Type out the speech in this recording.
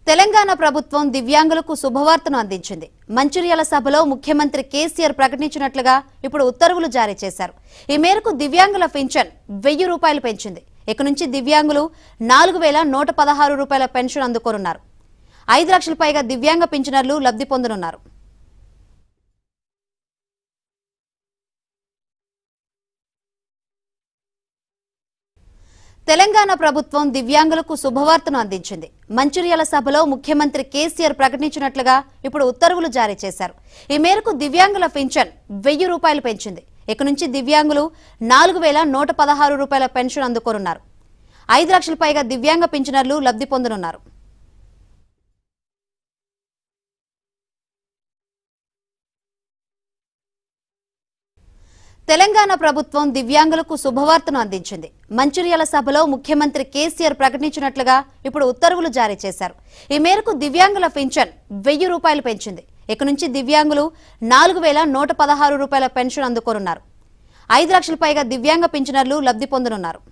తెలంగాణ ప్రభుత్వం దివ్యాంగులకు శుభవార్తను అందించింది మంచిర్యాల సభలో ముఖ్యమంత్రి కేసీఆర్ ప్రకటించినట్లుగా ఇప్పుడు ఉత్తర్వులు జారీ చేశారు ఈ మేరకు దివ్యాంగుల పింఛన్ వెయ్యి రూపాయలు పెంచింది ఇక నుంచి దివ్యాంగులు నాలుగు వేల నూట పదహారు రూపాయల పెన్షన్ అందుకోనున్నారు ఐదు లక్షల పైగా దివ్యాంగ పింఛనర్లు లబ్ధి పొందనున్నారు తెలంగాణ ప్రభుత్వం దివ్యాంగులకు శుభవార్తను అందించింది మంచిర్యాల సభలో ముఖ్యమంత్రి కేసీఆర్ ప్రకటించినట్లుగా ఇప్పుడు ఉత్తర్వులు జారీ చేశారు ఈ మేరకు దివ్యాంగుల పింఛన్ వెయ్యి రూపాయలు పెంచింది ఇక నుంచి దివ్యాంగులు నాలుగు వేల నూట పదహారు రూపాయల పెన్షన్ అందుకోనున్నారు ఐదు లక్షల పైగా దివ్యాంగ పింఛనర్లు లబ్ధి పొందనున్నారు తెలంగాణ ప్రభుత్వం దివ్యాంగులకు శుభవార్తను అందించింది మంచిర్యాల సభలో ముఖ్యమంత్రి కేసీఆర్ ప్రకటించినట్లుగా ఇప్పుడు ఉత్తర్వులు జారీ చేశారు ఈ మేరకు దివ్యాంగుల పింఛన్ వెయ్యి రూపాయలు పెంచింది ఇక నుంచి దివ్యాంగులు నాలుగు వేల నూట పదహారు రూపాయల పెన్షన్ అందుకోనున్నారు ఐదు లక్షల పైగా దివ్యాంగ పింఛనర్లు లబ్ధి పొందనున్నారు